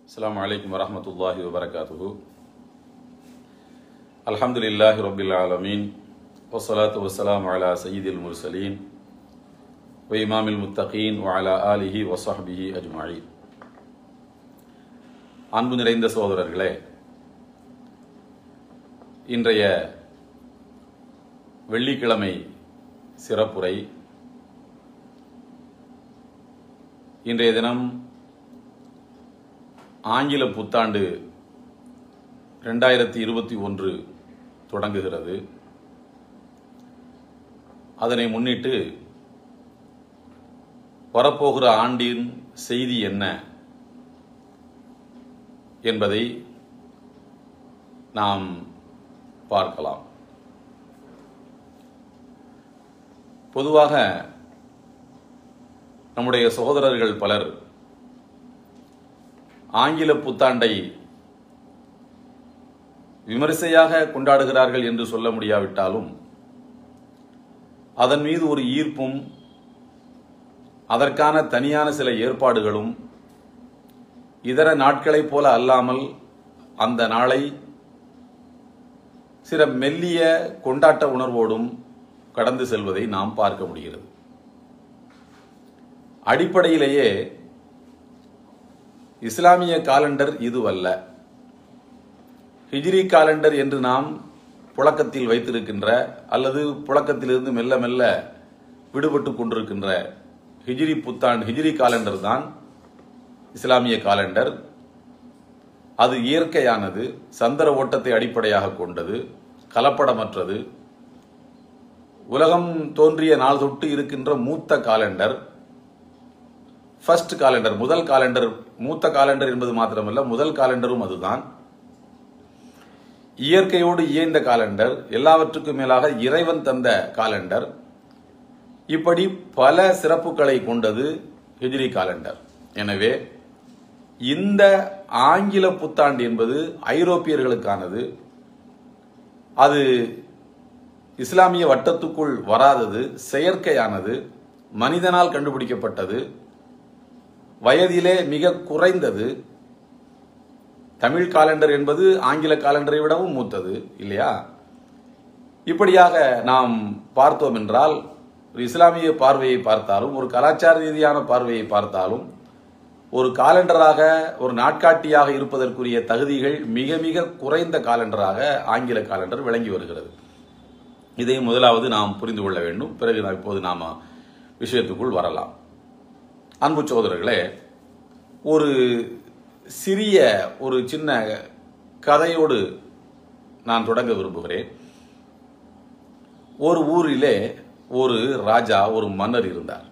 السلام عليكم ورحمة الله وبركاته الحمد لله رب العالمين والصلاة والسلام على سيد المرسلين وإمام المتقين وعلى آله وصحبه أجمعين அன்பு நிறைந்த சகோதரர்களே இன்றைய வெள்ளிக்கிழமை சிறப்புரை இன்றைய தினம் ஆங்கில புத்தாண்டு ரெண்டாயிரத்தி இருபத்தி ஒன்று தொடங்குகிறது அதனை முன்னிட்டு வரப்போகிற ஆண்டின் செய்தி என்ன என்பதை நாம் பார்க்கலாம் பொதுவாக நம்முடைய சகோதரர்கள் பலர் ஆங்கில புத்தாண்டை விமரிசையாக கொண்டாடுகிறார்கள் என்று சொல்ல முடியாவிட்டாலும் அதன் மீது ஒரு ஈர்ப்பும் அதற்கான தனியான சில ஏற்பாடுகளும் இதர நாட்களைப் போல அல்லாமல் அந்த நாளை சில மெல்லிய கொண்டாட்ட உணர்வோடும் கடந்து செல்வதை நாம் பார்க்க முடிகிறது அடிப்படையிலேயே இஸ்லாமிய காலண்டர் இதுவல்ல ஹிஜ்ரி காலண்டர் என்று நாம் புழக்கத்தில் வைத்திருக்கின்ற அல்லது புழக்கத்திலிருந்து மெல்ல மெல்ல விடுபட்டு கொண்டிருக்கின்ற ஹிஜ்ரி புத்தாண்டு ஹிஜ்ரி காலண்டர் தான் இஸ்லாமிய காலண்டர் அது இயற்கையானது சந்திர ஓட்டத்தை அடிப்படையாக கொண்டது கலப்படமற்றது உலகம் தோன்றிய நாள் தொட்டு இருக்கின்ற மூத்த காலண்டர் ஃபர்ஸ்ட் காலண்டர் முதல் காலண்டர் மூத்த காலண்டர் என்பது மாத்திரமல்ல முதல் காலண்டரும் அதுதான் இயற்கையோடு இயைந்த காலண்டர் எல்லாவற்றுக்கும் மேலாக இறைவன் தந்த காலண்டர் இப்படி பல சிறப்புகளை கொண்டது ஹிஜ்ரி காலண்டர் எனவே இந்த ஆங்கில புத்தாண்டு என்பது ஐரோப்பியர்களுக்கானது அது இஸ்லாமிய வட்டத்துக்குள் வராதது செயற்கையானது மனிதனால் கண்டுபிடிக்கப்பட்டது வயதிலே மிக குறைந்தது தமிழ் காலண்டர் என்பது ஆங்கில காலண்டரை விடவும் மூத்தது இல்லையா இப்படியாக நாம் பார்த்தோம் என்றால் ஒரு இஸ்லாமிய பார்வையை பார்த்தாலும் ஒரு கலாச்சார ரீதியான பார்வையை பார்த்தாலும் ஒரு காலண்டராக ஒரு நாட்காட்டியாக இருப்பதற்குரிய தகுதிகள் மிக மிக குறைந்த காலண்டராக ஆங்கில காலண்டர் விளங்கி வருகிறது இதை முதலாவது நாம் புரிந்து கொள்ள வேண்டும் பிறகு நாம் இப்போது நாம் விஷயத்துக்குள் வரலாம் அன்பு சோதரர்களே ஒரு சிறிய ஒரு சின்ன கதையோடு நான் தொடங்க விரும்புகிறேன் ஒரு ஊரிலே ஒரு ராஜா ஒரு மன்னர் இருந்தார்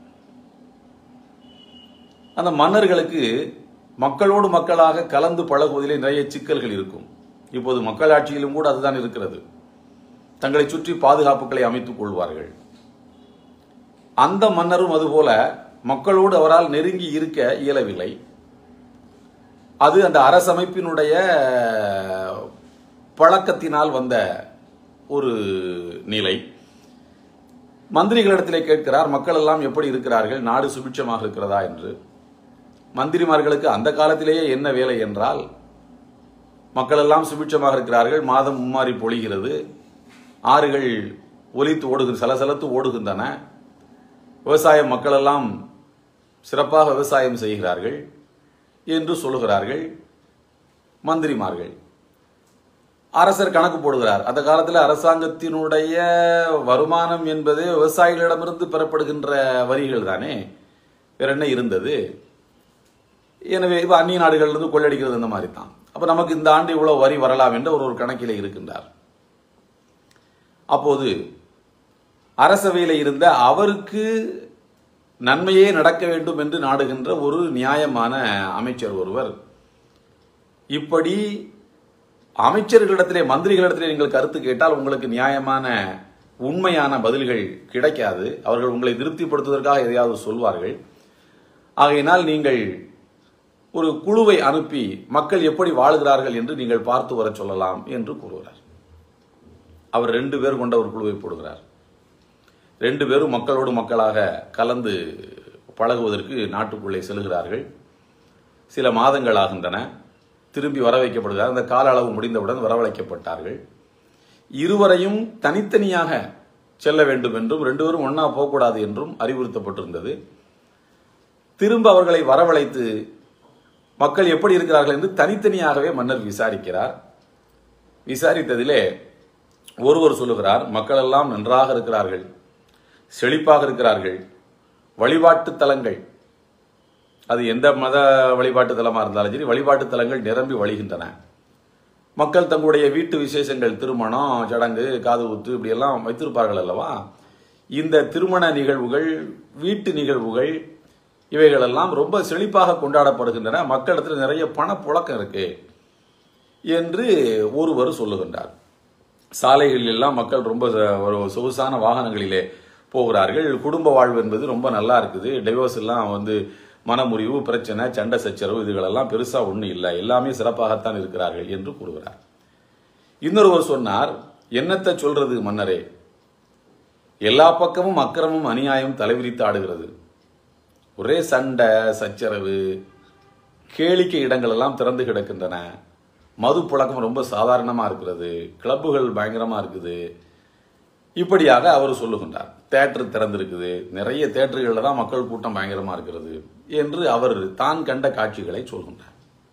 அந்த மன்னர்களுக்கு மக்களோடு மக்களாக கலந்து பழகுவதிலே நிறைய சிக்கல்கள் இருக்கும் இப்போது மக்களாட்சியிலும் கூட அதுதான் இருக்கிறது தங்களை சுற்றி பாதுகாப்புகளை அமைத்துக் கொள்வார்கள் அந்த மன்னரும் அதுபோல மக்களோடு அவரால் நெருங்கி இருக்க இயலவில்லை அது அந்த அரசமைப்பினுடைய பழக்கத்தினால் வந்த ஒரு நிலை மந்திரிகளிடத்திலே கேட்கிறார் மக்கள் எல்லாம் எப்படி இருக்கிறார்கள் நாடு சுபிட்சமாக இருக்கிறதா என்று மந்திரிமார்களுக்கு அந்த காலத்திலேயே என்ன வேலை என்றால் மக்கள் எல்லாம் சுபிட்சமாக இருக்கிறார்கள் மாதம் மும்மாறி பொழிகிறது ஆறுகள் ஒலித்து ஓடுகிற சலசலத்து ஓடுகின்றன விவசாய மக்கள் எல்லாம் சிறப்பாக விவசாயம் செய்கிறார்கள் என்று சொல்லுகிறார்கள் மந்திரிமார்கள் அரசர் கணக்கு போடுகிறார் அந்த காலத்தில் அரசாங்கத்தினுடைய வருமானம் என்பது விவசாயிகளிடமிருந்து பெறப்படுகின்ற வரிகள் தானே வேற என்ன இருந்தது எனவே இப்போ அந்நிய நாடுகளிலிருந்து கொள்ளடிக்கிறது இந்த மாதிரி தான் அப்போ நமக்கு இந்த ஆண்டு இவ்வளவு வரி வரலாம் என்று ஒரு ஒரு கணக்கில் இருக்கின்றார் அப்போது அரசவையில் இருந்த அவருக்கு நன்மையே நடக்க வேண்டும் என்று நாடுகின்ற ஒரு நியாயமான அமைச்சர் ஒருவர் இப்படி அமைச்சர்களிடத்திலே மந்திரிகளிடத்திலே நீங்கள் கருத்து கேட்டால் உங்களுக்கு நியாயமான உண்மையான பதில்கள் கிடைக்காது அவர்கள் உங்களை திருப்திப்படுத்துவதற்காக எதையாவது சொல்வார்கள் ஆகையினால் நீங்கள் ஒரு குழுவை அனுப்பி மக்கள் எப்படி வாழுகிறார்கள் என்று நீங்கள் பார்த்து வர சொல்லலாம் என்று கூறுகிறார் அவர் ரெண்டு பேர் கொண்ட ஒரு குழுவை போடுகிறார் ரெண்டு பேரும் மக்களோடு மக்களாக கலந்து பழகுவதற்கு நாட்டுக்குள்ளே செல்கிறார்கள் சில மாதங்கள் ஆகின்றன திரும்பி வர வைக்கப்படுகிறார் அந்த கால அளவு முடிந்தவுடன் வரவழைக்கப்பட்டார்கள் இருவரையும் தனித்தனியாக செல்ல வேண்டும் என்றும் ரெண்டு பேரும் ஒண்ணா போகக்கூடாது என்றும் அறிவுறுத்தப்பட்டிருந்தது திரும்ப அவர்களை வரவழைத்து மக்கள் எப்படி இருக்கிறார்கள் என்று தனித்தனியாகவே மன்னர் விசாரிக்கிறார் விசாரித்ததிலே ஒருவர் சொல்லுகிறார் மக்கள் எல்லாம் நன்றாக இருக்கிறார்கள் செழிப்பாக இருக்கிறார்கள் வழிபாட்டு தலங்கள் அது எந்த மத வழிபாட்டு தலமா இருந்தாலும் சரி வழிபாட்டு தலங்கள் நிரம்பி வழிகின்றன மக்கள் தங்களுடைய வீட்டு விசேஷங்கள் திருமணம் சடங்கு காது குத்து இப்படியெல்லாம் வைத்திருப்பார்கள் அல்லவா இந்த திருமண நிகழ்வுகள் வீட்டு நிகழ்வுகள் இவைகளெல்லாம் ரொம்ப செழிப்பாக கொண்டாடப்படுகின்றன மக்களிடத்தில் நிறைய பணப்புழக்கம் இருக்கு என்று ஒருவர் சொல்லுகின்றார் சாலைகளில் எல்லாம் மக்கள் ரொம்ப ச- ஒரு சொகுசான வாகனங்களிலே போகிறார்கள் குடும்ப வாழ்வு என்பது ரொம்ப நல்லா இருக்குது டிவோர்ஸ் எல்லாம் வந்து மனமுறிவு பிரச்சனை சண்டை சச்சரவு இதுகளெல்லாம் பெருசா ஒன்றும் இல்லை எல்லாமே சிறப்பாகத்தான் இருக்கிறார்கள் என்று கூறுகிறார் இன்னொருவர் சொன்னார் என்னத்தை சொல்றது மன்னரே எல்லா பக்கமும் அக்கிரமும் அநியாயம் தலைவிரித்து ஆடுகிறது ஒரே சண்டை சச்சரவு கேளிக்கை இடங்கள் எல்லாம் திறந்து கிடக்கின்றன மது புழக்கம் ரொம்ப சாதாரணமா இருக்கிறது கிளப்புகள் பயங்கரமா இருக்குது இப்படியாக அவர் சொல்லுகின்றார் தேட்டர் திறந்திருக்குது நிறைய தேட்டர்களில் தான் மக்கள் கூட்டம் பயங்கரமா இருக்கிறது என்று அவர் தான் கண்ட காட்சிகளை சொல்கின்றார்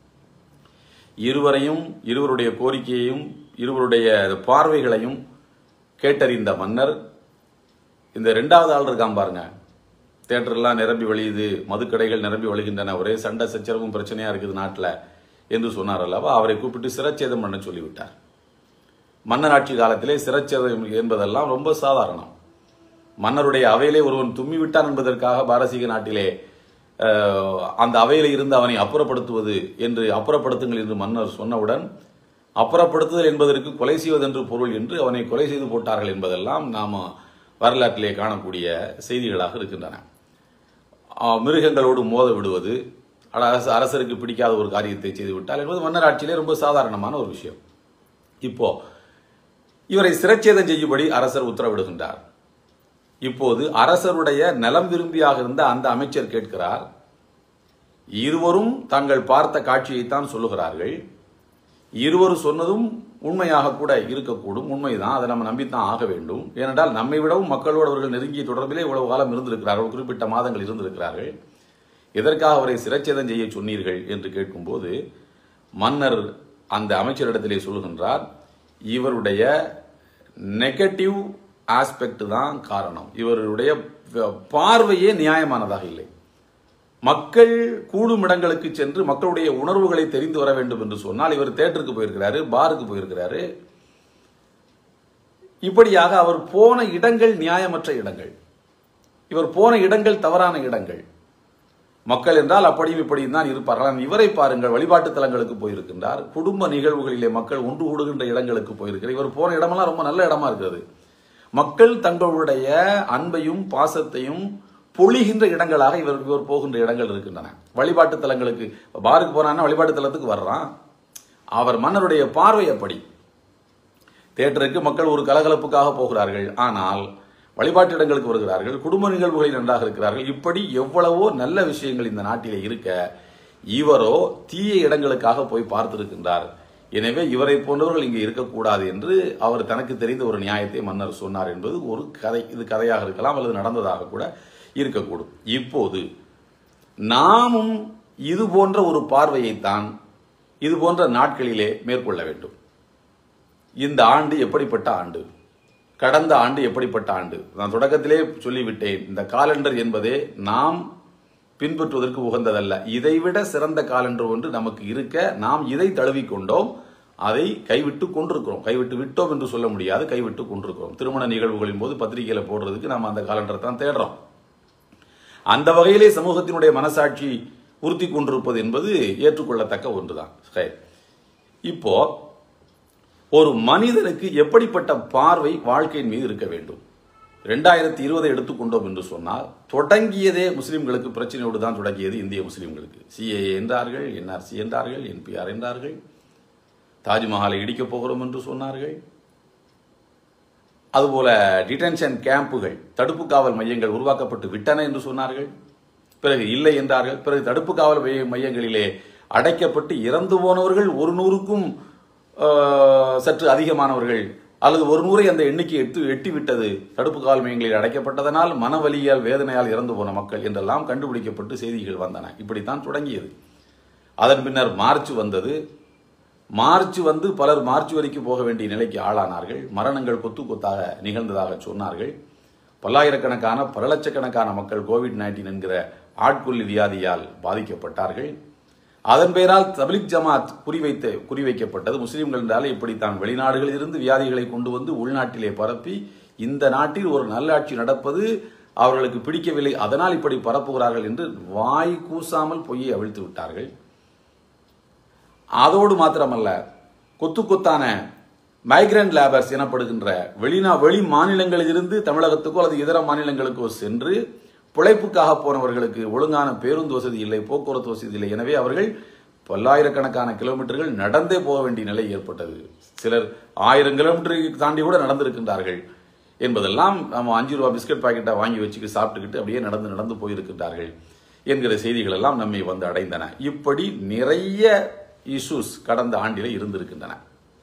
இருவரையும் இருவருடைய கோரிக்கையையும் இருவருடைய பார்வைகளையும் கேட்டறிந்த மன்னர் இந்த ரெண்டாவது ஆள் இருக்கான் பாருங்க தேட்டர்லாம் நிரம்பி வழியுது மதுக்கடைகள் நிரம்பி வழிகின்றன ஒரே சண்டை சச்சரவும் பிரச்சனையா இருக்குது நாட்டில் என்று சொன்னார் அல்லவா அவரை கூப்பிட்டு சிரச்சேதம் பண்ண சொல்லிவிட்டார் மன்னராட்சி காலத்திலே சிரச்சேதம் என்பதெல்லாம் ரொம்ப சாதாரணம் மன்னருடைய அவையிலே ஒருவன் தும்மி விட்டான் என்பதற்காக பாரசீக நாட்டிலே அஹ், அந்த அவையில இருந்து அவனை அப்புறப்படுத்துவது என்று அப்புறப்படுத்துங்கள் என்று மன்னர் சொன்னவுடன் அப்புறப்படுத்துதல் என்பதற்கு கொலை செய்வது என்று பொருள் என்று அவனை கொலை செய்து போட்டார்கள் என்பதெல்லாம் நாம வரலாற்றிலே காணக்கூடிய செய்திகளாக இருக்கின்றன ஆஹ், மிருகங்களோடு மோத விடுவது அரசு அரசருக்கு பிடிக்காத ஒரு காரியத்தை செய்து விட்டால் என்பது மன்னர் ஆட்சியிலே ரொம்ப சாதாரணமான ஒரு விஷயம் இப்போ இவரை சிரச்சேதம் செய்யும்படி அரசர் உத்தரவிடுகின்றார் இப்போது அரசருடைய நலம் விரும்பியாக இருந்த அந்த அமைச்சர் கேட்கிறார் இருவரும் தாங்கள் பார்த்த காட்சியைத்தான் சொல்லுகிறார்கள் இருவரும் சொன்னதும் உண்மையாக கூட இருக்கக்கூடும் உண்மைதான் அதை நம்ம நம்பித்தான் ஆக வேண்டும் ஏனென்றால் நம்மை விடவும் மக்களோடு அவர்கள் நெருங்கிய தொடர்பிலே இவ்வளவு காலம் இருந்திருக்கிறார்கள் குறிப்பிட்ட மாதங்கள் இருந்திருக்கிறார்கள் எதற்காக அவரை சிரச்சேதம் செய்ய சொன்னீர்கள் என்று கேட்கும்போது மன்னர் அந்த அமைச்சரிடத்திலே சொல்கின்றார் இவருடைய நெகட்டிவ் ஆஸ்பெக்ட் தான் காரணம் இவருடைய வ- பார்வையே நியாயமானதாக இல்லை மக்கள் கூடும் இடங்களுக்கு சென்று மக்களுடைய உணர்வுகளை தெரிந்து வர வேண்டும் என்று சொன்னால் இவர் தேட்டருக்கு போயிருக்கிறாரு பாருக்கு போயிருக்கிறாரு இப்படியாக அவர் போன இடங்கள் நியாயமற்ற இடங்கள் இவர் போன இடங்கள் தவறான இடங்கள் மக்கள் என்றால் அப்படியும் இப்படியும் தான் இருப்பார்கள் ஆனால் இவரை பாருங்கள் வழிபாட்டு தலங்களுக்கு போயிருக்கின்றார் குடும்ப நிகழ்வுகளிலே மக்கள் ஒன்று கூடுகின்ற இடங்களுக்கு போயிருக்கிறார் இவர் போன இடமெல்லாம் ரொம்ப நல்ல இடமா இருக்கிறது மக்கள் தங்களுடைய அன்பையும் பாசத்தையும் பொழிகின்ற இடங்களாக இவர் இவர் போகின்ற இடங்கள் இருக்கின்றன வழிபாட்டு தலங்களுக்கு பாருக்கு போனான்னா வழிபாட்டு தலத்துக்கு வர்றான் அவர் மன்னருடைய பார்வை அப்படி தேட்டருக்கு மக்கள் ஒரு கலகலப்புக்காக போகிறார்கள் ஆனால் வழிபாட்டு இடங்களுக்கு வருகிறார்கள் குடும்ப நிகழ்வுகளில் நன்றாக இருக்கிறார்கள் இப்படி எவ்வளவோ நல்ல விஷயங்கள் இந்த நாட்டிலே இருக்க இவரோ தீய இடங்களுக்காக போய் பார்த்திருக்கின்றார் எனவே இவரை போன்றவர்கள் இங்கே இருக்கக்கூடாது என்று அவர் தனக்கு தெரிந்த ஒரு நியாயத்தை மன்னர் சொன்னார் என்பது ஒரு கதை இது கதையாக இருக்கலாம் அல்லது நடந்ததாக கூட இருக்கக்கூடும் இப்போது நாமும் இது போன்ற ஒரு பார்வையைத்தான் இது போன்ற நாட்களிலே மேற்கொள்ள வேண்டும் இந்த ஆண்டு எப்படிப்பட்ட ஆண்டு கடந்த ஆண்டு எப்படிப்பட்ட ஆண்டு நான் தொடக்கத்திலே சொல்லிவிட்டேன் இந்த காலண்டர் என்பதே நாம் பின்பற்றுவதற்கு உகந்ததல்ல இதைவிட சிறந்த காலண்டர் ஒன்று நமக்கு இருக்க நாம் இதை தழுவிக்கொண்டோம் அதை கைவிட்டு கொண்டிருக்கிறோம் கைவிட்டு விட்டோம் என்று சொல்ல முடியாது கைவிட்டு கொண்டிருக்கிறோம் திருமண நிகழ்வுகளின் போது பத்திரிகையில போடுறதுக்கு நாம் அந்த காலண்டரை தான் தேடுறோம் அந்த வகையிலே சமூகத்தினுடைய மனசாட்சி உறுத்தி கொண்டிருப்பது என்பது ஏற்றுக்கொள்ளத்தக்க ஒன்றுதான் சரி. இப்போ ஒரு மனிதனுக்கு எப்படிப்பட்ட பார்வை வாழ்க்கையின் மீது இருக்க வேண்டும் ரெண்டாயிரத்தி இருபதை எடுத்துக்கொண்டோம் என்று சொன்னால் தொடங்கியதே முஸ்லிம்களுக்கு பிரச்சனையோடு தான் தொடங்கியது இந்திய முஸ்லிம்களுக்கு சிஏஏ என்றார்கள் என்ஆர்சி என்றார்கள் என்பிஆர் என்றார்கள் தாஜ்மஹாலை இடிக்கப் போகிறோம் என்று சொன்னார்கள் அதுபோல டிடென்ஷன் கேம்புகள் தடுப்பு காவல் மையங்கள் உருவாக்கப்பட்டு விட்டன என்று சொன்னார்கள் பிறகு இல்லை என்றார்கள் பிறகு தடுப்பு காவல் மைய- மையங்களிலே அடைக்கப்பட்டு இறந்து போனவர்கள் ஒரு நூறுக்கும் ஆஹ், சற்று அதிகமானவர்கள் அல்லது ஒரு நூறை அந்த எண்ணிக்கை எட்டு எட்டிவிட்டது தடுப்பு காவல் மையங்களில் அடைக்கப்பட்டதனால் மனவலியால் வேதனையால் இறந்து போன மக்கள் என்றெல்லாம் கண்டுபிடிக்கப்பட்டு செய்திகள் வந்தன இப்படித்தான் தொடங்கியது அதன் பின்னர் மார்ச் வந்தது மார்ச் வந்து பலர் மார்ச் வரைக்கும் போக வேண்டிய நிலைக்கு ஆளானார்கள் மரணங்கள் கொத்து கொத்தாக நிகழ்ந்ததாக சொன்னார்கள் பல்லாயிரக்கணக்கான பல லட்சக்கணக்கான மக்கள் கோவிட் நைன்டீன் என்கிற ஆட்கொல்லி வியாதியால் பாதிக்கப்பட்டார்கள் அதன் பெயரால் தபிலிக் ஜமாத் குறிவைத்த குறிவைக்கப்பட்டது முஸ்லிம்கள் என்றாலே இப்படித்தான் வெளிநாடுகளில் இருந்து வியாதிகளை கொண்டு வந்து உள்நாட்டிலே பரப்பி இந்த நாட்டில் ஒரு நல்லாட்சி நடப்பது அவர்களுக்கு பிடிக்கவில்லை அதனால் இப்படி பரப்புகிறார்கள் என்று வாய் கூசாமல் பொய்யை அவிழ்த்து விட்டார்கள் அதோடு மாத்திரமல்ல கொத்து கொத்தான மைக்ரண்ட் லேபர்ஸ் எனப்படுகின்ற வெளிநா வெளி மாநிலங்களிலிருந்து தமிழகத்துக்கோ அல்லது இதர மாநிலங்களுக்கோ சென்று பிழைப்புக்காக போனவர்களுக்கு ஒழுங்கான பேருந்து வசதி இல்லை போக்குவரத்து வசதி இல்லை எனவே அவர்கள் பல்லாயிரக்கணக்கான கிலோமீட்டர்கள் நடந்தே போக வேண்டிய நிலை ஏற்பட்டது சிலர் ஆயிரம் கிலோமீட்டரை தாண்டி கூட நடந்திருக்கின்றார்கள் என்பதெல்லாம் நம்ம அஞ்சு ரூபா பிஸ்கட் பாக்கெட்டை வாங்கி வச்சுக்கிட்டு சாப்பிட்டுக்கிட்டு அப்படியே நடந்து நடந்து போயிருக்கின்றார்கள் என்கிற செய்திகள் எல்லாம் நம்மை வந்து அடைந்தன இப்படி நிறைய இஷ்யூஸ் கடந்த ஆண்டிலே இருந்திருக்கின்றன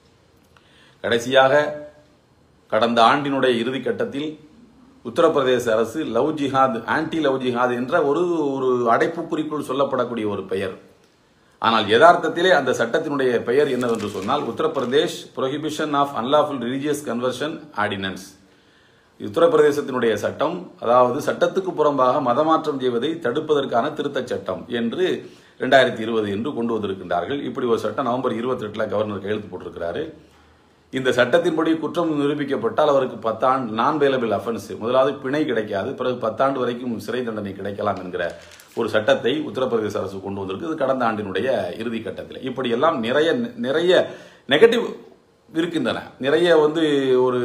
கடைசியாக கடந்த ஆண்டினுடைய இறுதி கட்டத்தில் உத்தரப்பிரதேச அரசு love jihad anti love jihad என்ற ஒரு ஒரு அடைப்புக்குறிக்குள் சொல்லப்படக்கூடிய ஒரு பெயர் ஆனால் யதார்த்தத்திலே அந்த சட்டத்தினுடைய பெயர் என்னவென்று சொன்னால் Uttar Pradesh prohibition of unlawful religious conversion ordinance உத்தரப்பிரதேசத்தினுடைய சட்டம் அதாவது சட்டத்துக்கு புறம்பாக மதமாற்றம் செய்வதை தடுப்பதற்கான திருத்தச் சட்டம் என்று ரெண்டாயிரத்தி இருபது என்று கொண்டு வந்திருக்கின்றார்கள் இப்படி ஒரு சட்டம் நவம்பர் இருபத்தி எட்டுல கவர்னர் கையெழுத்து போட்டிருக்கிறாரு இந்த சட்டத்தின்படி குற்றம் நிரூபிக்கப்பட்டால் அவருக்கு பத்தாண்டு நான் வேலபிள் அஃபென்ஸ் முதலாவது பிணை கிடைக்காது பிறகு பத்தாண்டு வரைக்கும் சிறை தண்டனை கிடைக்கலாம் என்கிற ஒரு சட்டத்தை உத்தரப்பிரதேச அரசு கொண்டு வந்திருக்கு இது கடந்த ஆண்டினுடைய இறுதி கட்டத்தில் இப்படி எல்லாம் நிறைய நிறைய நெகட்டிவ் இருக்கின்றன நிறைய வந்து ஒரு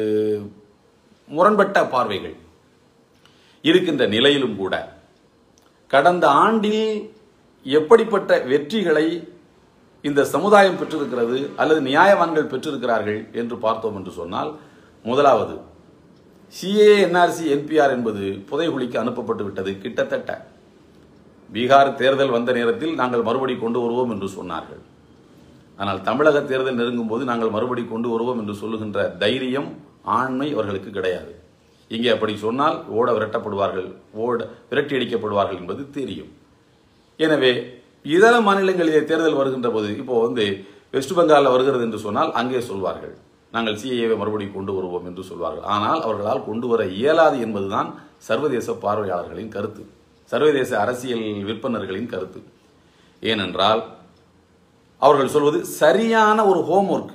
முரண்பட்ட பார்வைகள் இருக்கின்ற நிலையிலும் கூட கடந்த ஆண்டில் எப்படிப்பட்ட வெற்றிகளை இந்த சமுதாயம் பெற்றிருக்கிறது அல்லது நியாயவான்கள் பெற்றிருக்கிறார்கள் என்று பார்த்தோம் என்று சொன்னால் முதலாவது சிஏ என்ஆர்சி என்பிஆர் என்பது புதைகுழிக்கு அனுப்பப்பட்டு விட்டது கிட்டத்தட்ட பீகார் தேர்தல் வந்த நேரத்தில் நாங்கள் மறுபடி கொண்டு வருவோம் என்று சொன்னார்கள் ஆனால் தமிழக தேர்தல் நெருங்கும் போது நாங்கள் மறுபடி கொண்டு வருவோம் என்று சொல்லுகின்ற தைரியம் ஆண்மை அவர்களுக்கு கிடையாது இங்கே அப்படி சொன்னால் ஓட விரட்டப்படுவார்கள் ஓட விரட்டி அடிக்கப்படுவார்கள் என்பது தெரியும் எனவே இதர மாநிலங்களிலே தேர்தல் வருகின்ற போது இப்போ வந்து வெஸ்ட் பெங்காலில் வருகிறது என்று சொன்னால் அங்கே சொல்வார்கள் நாங்கள் சிஏவை மறுபடியும் கொண்டு வருவோம் என்று சொல்வார்கள் ஆனால் அவர்களால் கொண்டு வர இயலாது என்பதுதான் சர்வதேச பார்வையாளர்களின் கருத்து சர்வதேச அரசியல் விற்பனர்களின் கருத்து ஏனென்றால் அவர்கள் சொல்வது சரியான ஒரு ஹோம்ஒர்க்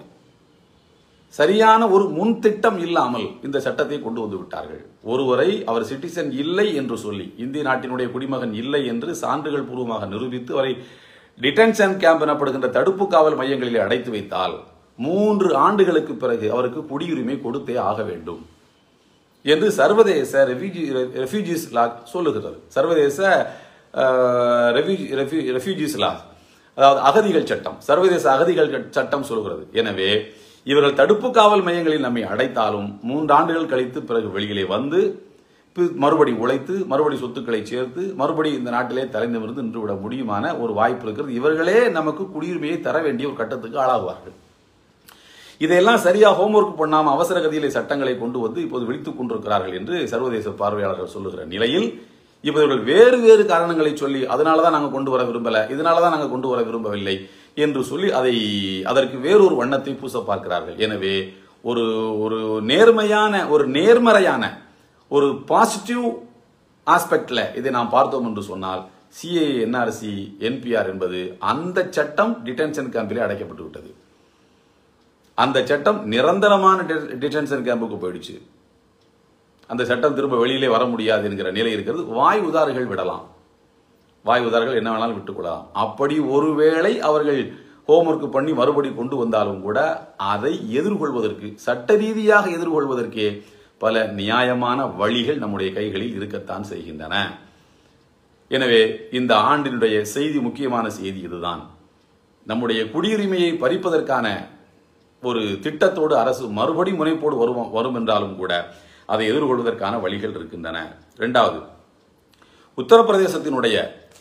சரியான ஒரு முன் திட்டம் இல்லாமல் இந்த சட்டத்தை கொண்டு வந்து விட்டார்கள் ஒருவரை அவர் சிட்டிசன் இல்லை என்று சொல்லி இந்திய நாட்டினுடைய குடிமகன் இல்லை என்று சான்றுகள் பூர்வமாக நிரூபித்து அவரை டிடென்ஷன் கேம்ப் எனப்படுகின்ற தடுப்பு காவல் மையங்களில் அடைத்து வைத்தால் மூன்று ஆண்டுகளுக்கு பிறகு அவருக்கு குடியுரிமை கொடுத்தே ஆக வேண்டும் என்று சர்வதேச ரெஃப்யூஜிஸ் லா சொல்லுகிறது சர்வதேச ரெஃப்யூஜிஸ் லா அதாவது அகதிகள் சட்டம் சர்வதேச அகதிகள் சட்டம் சொல்கிறது எனவே இவர்கள் தடுப்பு காவல் மையங்களில் நம்மை அடைத்தாலும் மூன்று ஆண்டுகள் கழித்து பிறகு வெளியிலே வந்து பி- மறுபடி உழைத்து மறுபடி சொத்துக்களை சேர்த்து மறுபடி இந்த நாட்டிலே தலைநிமிர்ந்து நின்றுவிட முடியுமான ஒரு வாய்ப்பு இருக்கிறது இவர்களே நமக்கு குடியுரிமையை தர வேண்டிய ஒரு கட்டத்துக்கு ஆளாகுவார்கள் இதையெல்லாம் சரியா ஹோம்ஒர்க் பண்ணாம அவசர கதியிலே சட்டங்களை கொண்டு வந்து இப்போது விழித்துக் கொண்டிருக்கிறார்கள் என்று சர்வதேச பார்வையாளர்கள் சொல்லுகிற நிலையில் இப்ப இவர்கள் வேறு வேறு காரணங்களை சொல்லி அதனாலதான் நாங்க கொண்டு வர விரும்பல இதனாலதான் நாங்க கொண்டு வர விரும்பவில்லை என்று சொல்லி அதை அதற்கு வேறொரு வண்ணத்தை பூச பார்க்கிறார்கள் எனவே ஒரு ஒரு நேர்மையான ஒரு நேர்மறையான ஒரு பாசிட்டிவ் ஆஸ்பெக்ட்ல இதை நாம் பார்த்தோம் என்று சொன்னால் சிஏ என்ஆர்சி என்பிஆர் என்பது அந்த சட்டம் டிடென்ஷன் கேம்பிலே அடைக்கப்பட்டு விட்டது அந்த சட்டம் நிரந்தரமான டிடென்ஷன் கேம்புக்கு போயிடுச்சு அந்த சட்டம் திரும்ப வெளியிலே வர முடியாது என்கிற நிலை இருக்கிறது வாய் உதாறுகள் விடலாம் வாய் உதார்கள் என்ன வேணாலும் விட்டுக்கொள்ளலாம் அப்படி ஒருவேளை அவர்கள் ஹோம்ஒர்க் பண்ணி மறுபடி கொண்டு வந்தாலும் கூட அதை எதிர்கொள்வதற்கு சட்ட ரீதியாக எதிர்கொள்வதற்கே பல நியாயமான வழிகள் நம்முடைய கைகளில் இருக்கத்தான் செய்கின்றன எனவே இந்த ஆண்டினுடைய செய்தி முக்கியமான செய்தி இதுதான் நம்முடைய குடியுரிமையை பறிப்பதற்கான ஒரு திட்டத்தோடு அரசு மறுபடி முனைப்போடு வரும் வரும் என்றாலும் கூட அதை எதிர்கொள்வதற்கான வழிகள் இருக்கின்றன இரண்டாவது உத்தரப்பிரதேசத்தினுடைய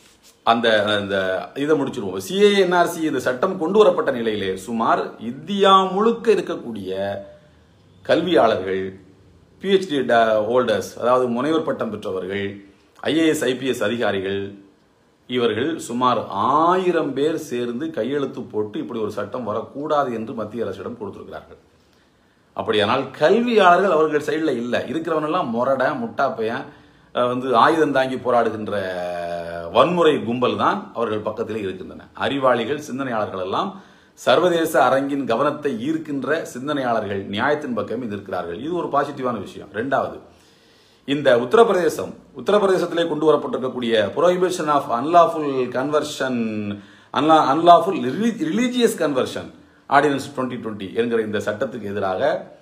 அந்த அந்த இதை முடிச்சிருவோம் சிஏ என்ஆர்சி இந்த சட்டம் கொண்டு வரப்பட்ட நிலையிலே சுமார் இந்தியா முழுக்க இருக்கக்கூடிய கல்வியாளர்கள் பிஹெச்டி ஹோல்டர்ஸ் அதாவது முனைவர் பட்டம் பெற்றவர்கள் ஐஏஎஸ் ஐபிஎஸ் அதிகாரிகள் இவர்கள் சுமார் ஆயிரம் பேர் சேர்ந்து கையெழுத்து போட்டு இப்படி ஒரு சட்டம் வரக்கூடாது என்று மத்திய அரசிடம் கொடுத்திருக்கிறார்கள் அப்படியானால் கல்வியாளர்கள் அவர்கள் சைடில் இல்லை இருக்கிறவனெல்லாம் முரட முட்டாப்பையன் அஹ், வந்து ஆயுதம் தாங்கி போராடுகின்ற வன்முறை கும்பல் தான் அவர்கள் பக்கத்திலே இருக்கின்றன அறிவாளிகள் சிந்தனையாளர்கள் எல்லாம் சர்வதேச அரங்கின் கவனத்தை ஈர்க்கின்ற சிந்தனையாளர்கள் நியாயத்தின் பக்கம் இது இருக்கிறார்கள் இது ஒரு பாசிட்டிவான விஷயம் ரெண்டாவது இந்த உத்தரப்பிரதேசம் உத்தரப்பிரதேசத்திலே கொண்டு வரப்பட்டிருக்கக்கூடிய prohibition of unlawful conversion unlawful religious conversion ordinance twenty twenty என்கிற இந்த சட்டத்துக்கு எதிராக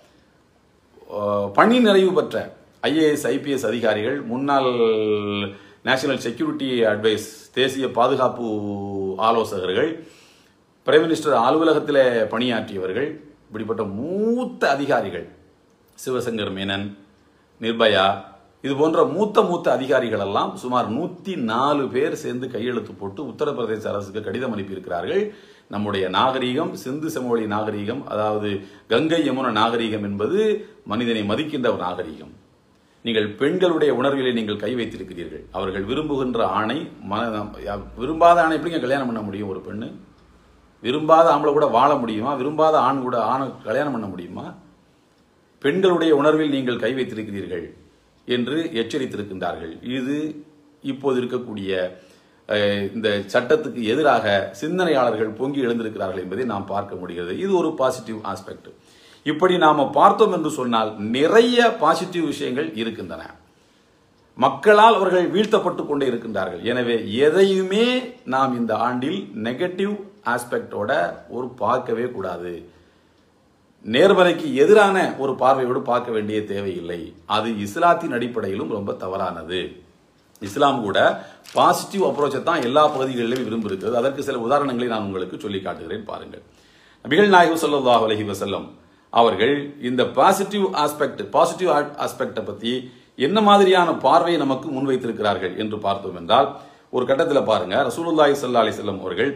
அஹ், பணி நிறைவு பெற்ற ஐஏஎஸ் ஐபிஎஸ் அதிகாரிகள் முன்னாள் நேஷனல் செக்யூரிட்டி அட்வைஸ் தேசிய பாதுகாப்பு ஆலோசகர்கள் பிரைம் மினிஸ்டர் அலுவலகத்தில் பணியாற்றியவர்கள் இப்படிப்பட்ட மூத்த அதிகாரிகள் சிவசங்கர் மேனன் நிர்பயா இது போன்ற மூத்த மூத்த அதிகாரிகள் எல்லாம் சுமார் நூத்தி நாலு பேர் சேர்ந்து கையெழுத்து போட்டு உத்தரப்பிரதேச அரசுக்கு கடிதம் அனுப்பியிருக்கிறார்கள் நம்முடைய நாகரீகம் சிந்து சமவெளி நாகரீகம் அதாவது கங்கை யமுன நாகரீகம் என்பது மனிதனை மதிக்கின்ற ஒரு நாகரீகம் நீங்கள் பெண்களுடைய உணர்விலே நீங்கள் கை வைத்திருக்கிறீர்கள் அவர்கள் விரும்புகின்ற ஆணை மன விரும்பாத ஆணை எப்படிங்க கல்யாணம் பண்ண முடியும் ஒரு பெண்ணு விரும்பாத ஆம்பளை கூட வாழ முடியுமா விரும்பாத ஆண் கூட ஆணை கல்யாணம் பண்ண முடியுமா பெண்களுடைய உணர்வில் நீங்கள் கை வைத்திருக்கிறீர்கள் என்று எச்சரித்திருக்கின்றார்கள் இது இப்போது இருக்கக்கூடிய அஹ், இந்த சட்டத்துக்கு எதிராக சிந்தனையாளர்கள் பொங்கி எழுந்திருக்கிறார்கள் என்பதை நாம் பார்க்க முடிகிறது இது ஒரு பாசிட்டிவ் ஆஸ்பெக்ட் இப்படி நாம பார்த்தோம் என்று சொன்னால் நிறைய பாசிட்டிவ் விஷயங்கள் இருக்கின்றன மக்களால் அவர்கள் வீழ்த்தப்பட்டு கொண்டே இருக்கின்றார்கள் எனவே எதையுமே நாம் இந்த ஆண்டில் நெகட்டிவ் ஆஸ்பெக்டோட ஒரு பார்க்கவே கூடாது நேர்மறைக்கு எதிரான ஒரு பார்வையோடு பார்க்க வேண்டிய தேவையில்லை அது இஸ்லாத்தின் அடிப்படையிலும் ரொம்ப தவறானது இஸ்லாம் கூட பாசிட்டிவ் அப்ரோச்சை தான் எல்லா பகுதிகளிலும் விரும்புகிறது அதற்கு சில உதாரணங்களை நான் உங்களுக்கு சொல்லி காட்டுகிறேன் பாருங்கள் நபிகள் நாயகம் ஸல்லல்லாஹு அலைஹி வஸல்லம் அவர்கள் இந்த பாசிட்டிவ் ஆஸ்பெக்ட் பாசிட்டிவ் ஆஸ்பெக்டை பத்தி என்ன மாதிரியான பார்வையை நமக்கு முன்வைத்திருக்கிறார்கள் என்று பார்த்தோம் என்றால் ஒரு கட்டத்தில் பாருங்க ரசூலுல்லாஹி ஸல்லல்லாஹு அலைஹி வஸல்லம் அவர்கள்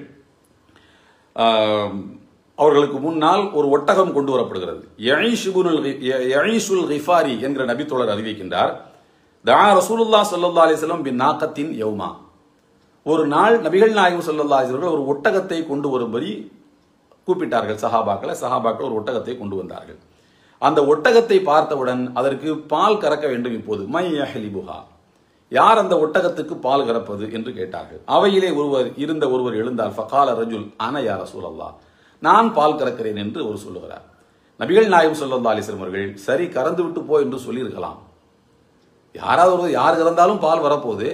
ஆம், அவர்களுக்கு முன்னால் ஒரு ஒட்டகம் கொண்டு வரப்படுகிறது யஈஷ் இப்னுல் கி- ய- யஈஷுல் கிஃபாரி என்கிற நபித்தோழர் அறிவிக்கின்றார் தா ரசூலுல்லா ஸல்லல்லாஹு அலைஹி வஸல்லம் பின் நாக்கத்தின் யௌமா ஒரு நாள் நபிகள் நாயகம் ஸல்லல்லாஹு அலைஹி வஸல்லம் ஒரு ஒட்டகத்தை கொண்டு வரும்படி கூப்பிட்டார்கள் சஹாபாக்களை சஹாபாக்கள் ஒரு ஒட்டகத்தை கொண்டு வந்தார்கள் அந்த ஒட்டகத்தை பார்த்தவுடன் அதற்கு பால் கறக்க வேண்டும் இப்போது மை யஹ்லிபுஹா யார் அந்த ஒட்டகத்துக்கு பால் கறப்பது என்று கேட்டார்கள் அவையிலே ஒருவர் இருந்த ஒருவர் எழுந்தால் ஃபகால ரஜுல் அன யா ரசூலல்லாஹ் நான் பால் கறக்கிறேன் என்று ஒரு சொல்லுகிறார் நபிகள் நாயகம் ஸல்லல்லாஹு அலைஹி வஸல்லம் அவர்கள் சரி கறந்து விட்டு போ என்று சொல்லியிருக்கலாம் யாராவது ஒரு யார் கறந்தாலும் பால் வரப்போகுது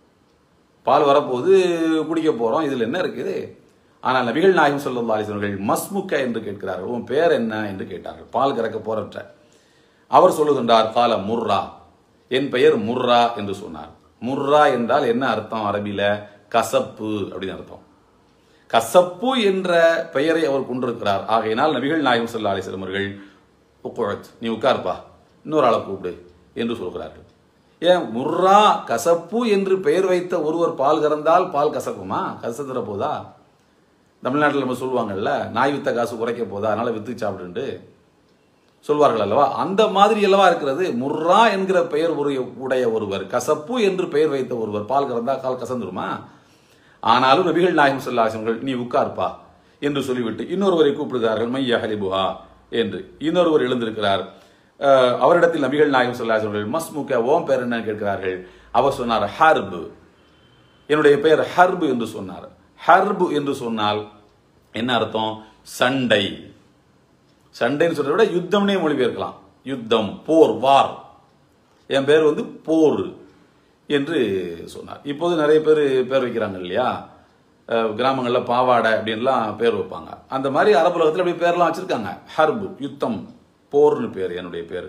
பால் வரப்போகுது குடிக்க போறோம் இதுல என்ன இருக்குது ஆனால் நபிகள் நாயகம் ஸல்லல்லாஹு அலைஹி வஸல்லம் அவர்கள் மஸ்முக்க என்று கேட்கிறார்கள் உன் பேர் என்ன என்று கேட்டார்கள் பால் கறக்க போறற்ற அவர் சொல்லுகின்றார் கால முர்ரா என் பெயர் முர்ரா என்று சொன்னார் முர்ரா என்றால் என்ன அர்த்தம் அரபில கசப்பு அப்படின்னு அர்த்தம் கசப்பு என்ற பெயரை அவர் கொண்டிருக்கிறார் ஆகையினால் நபிகள் நாயகம் ஸல்லல்லாஹு அலைஹி வஸல்லம் அவர்கள் உக்குழத் நீ உட்கார்ப்பா இன்னொரு ஆளை கூப்பிடு என்று சொல்கிறார்கள் ஏன் முர்ரா கசப்பு என்று பெயர் வைத்த ஒருவர் பால் கறந்தால் பால் கசக்குமா கசத்துற போதா தமிழ்நாட்டில் நம்ம சொல்லுவாங்கல்ல நாய் வித்த காசு குறைக்க போதா அதனால வித்து சாப்பிடுன்ட்டு சொல்வார்கள் அல்லவா அந்த மாதிரி அல்லவா இருக்கிறது முர்ரா என்கிற பெயர் ஒரு உடைய ஒருவர் கசப்பு என்று பெயர் வைத்த ஒருவர் பால் கறந்தா கால் கசந்துருமா ஆனாலும் நபிகள் நாயகம் சொல்லாசங்கள் நீ உட்கார்ப்பா என்று சொல்லிவிட்டு இன்னொருவரை கூப்பிடுகிறார்கள் மையா ஹலிபுஹா என்று இன்னொருவர் எழுந்திருக்கிறார் அஹ், அவரிடத்தில் நபிகள் நாயகம் சொல்லாசர்கள் மஸ்முக ஓம் பேர் என்ன கேட்கிறார்கள் அவர் சொன்னார் ஹர்பு என்னுடைய பெயர் ஹர்பு என்று சொன்னார் ஹர்பு என்று சொன்னால் என்ன அர்த்தம் சண்டை சண்டைன்னு சொல்றதை விட யுத்தம்னே மொழிபெயர்க்கலாம் யுத்தம் போர் வார் என் பேர் வந்து போர் என்று சொன்னார் இப்போது நிறைய பேர் பேர் வைக்கிறாங்க இல்லையா அஹ், கிராமங்கள்ல பாவாடை அப்படின்லாம் பேர் வைப்பாங்க அந்த மாதிரி அரபுலகத்தில் அப்படி பேர்லாம் வச்சிருக்காங்க ஹர்பு யுத்தம் போர்னு பேர் என்னுடைய பேர்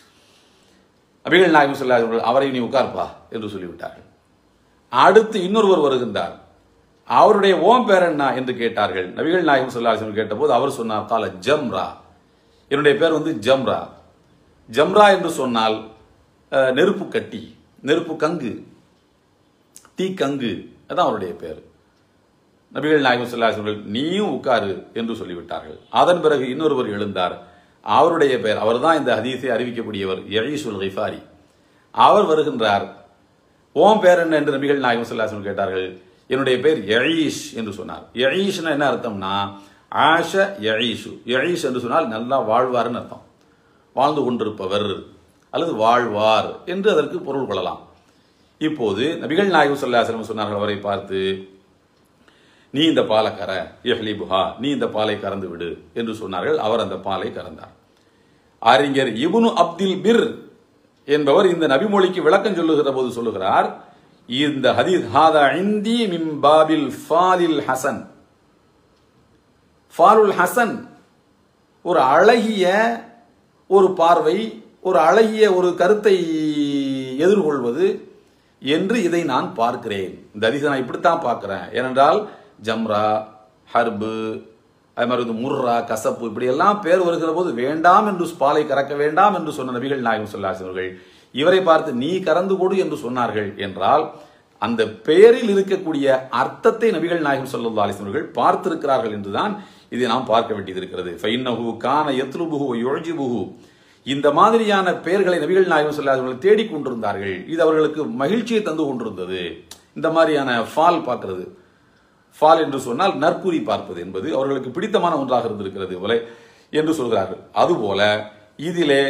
அபிகள் நாயகம் சொல்லாதவர்கள் அவரை நீ உட்கார்ப்பா என்று சொல்லிவிட்டார்கள் அடுத்து இன்னொருவர் வருகின்றார் அவருடைய ஓம் பேர் என்ன என்று கேட்டார்கள் நபிகள் நாயகம் சொல்லாசன் கேட்டபோது அவர் சொன்னார் கால ஜம்ரா என்னுடைய பேர் வந்து ஜம்ரா ஜம்ரா என்று சொன்னால் அஹ், நெருப்பு கட்டி நெருப்பு கங்கு தீக்கங்கு அதான் அவருடைய பேர் நபிகள் நாயகம் சொல்லாசர்கள் நீயும் உட்காரு என்று சொல்லிவிட்டார்கள் அதன் பிறகு இன்னொருவர் எழுந்தார் அவருடைய பெயர் அவர்தான் இந்த ஹதீஸை அறிவிக்கக்கூடியவர் யஈசுல் கிஃபாரி அவர் வருகின்றார் ஓம் பேர் என்ன என்று நபிகள் நாயகம் சொல்லாசன் கேட்டார்கள் என்னுடைய பேர் யஈஷ் என்று சொன்னார் யஈஷ்னா என்ன அர்த்தம்னா ஆஷ யஈஷு யஈஷ் என்று சொன்னால் நல்லா வாழ்வார்னு அர்த்தம் வாழ்ந்து கொண்டிருப்பவர் அல்லது வாழ்வார் என்று அதற்கு பொருள் கொள்ளலாம் இப்போது நபிகள் நாயகம் சொல்லாசலம் சொன்னார்கள் அவரை பார்த்து நீ இந்த பாலை கர எஹ்லிபுஹா நீ இந்த பாலை கறந்து விடு என்று சொன்னார்கள் அவர் அந்த பாலை கறந்தார் அறிஞர் இப்னு அப்தில் பிர் என்பவர் இந்த நபிமொழிக்கு விளக்கம் சொல்லுகிற போது சொல்லுகிறார் இந்த ஹதீஸ் ஹாதா இந்தி மிம் பாபில் ஃபாலில் ஹசன் ஃபாலுல் ஹசன் ஒரு அழகிய ஒரு பார்வை ஒரு அழகிய ஒரு கருத்தை எதிர்கொள்வது என்று இதை நான் பார்க்கிறேன் இந்த ஹதீஸை நான் இப்படித்தான் பார்க்கிறேன் ஏனென்றால் ஜம்ரா ஹர்பு அது மாதிரி வந்து முர்ரா கசப்பு இப்படி எல்லாம் பேர் வருகிற போது வேண்டாம் என்று பாலை கறக்க வேண்டாம் என்று சொன்ன நபிகள் நாயகம் சொல்லாசினர்கள் இவரை பார்த்து நீ கறந்து கொடு என்று சொன்னார்கள் என்றால் அந்த பெயரில் இருக்கக்கூடிய அர்த்தத்தை நபிகள் நாயகம் சொல்லா அலிஸ்வர்கள் பார்த்திருக்கிறார்கள் என்றுதான் இதை நாம் பார்க்க வேண்டியது இருக்கிறது ஃபைன்னஹு கான யத்லுபுஹு யுஜிபுஹு இந்த மாதிரியான பெயர்களை நபிகள் நாயகம் சொல்லாதவர்கள் தேடிக்கொண்டிருந்தார்கள் இது அவர்களுக்கு மகிழ்ச்சியை தந்து கொண்டிருந்தது இந்த மாதிரியான ஃபால் பார்க்கிறது ஃபால் என்று சொன்னால் நற்குறி பார்ப்பது என்பது அவர்களுக்கு பிடித்தமான ஒன்றாக இருந்திருக்கிறது போல என்று சொல்கிறார்கள் அதுபோல இதிலே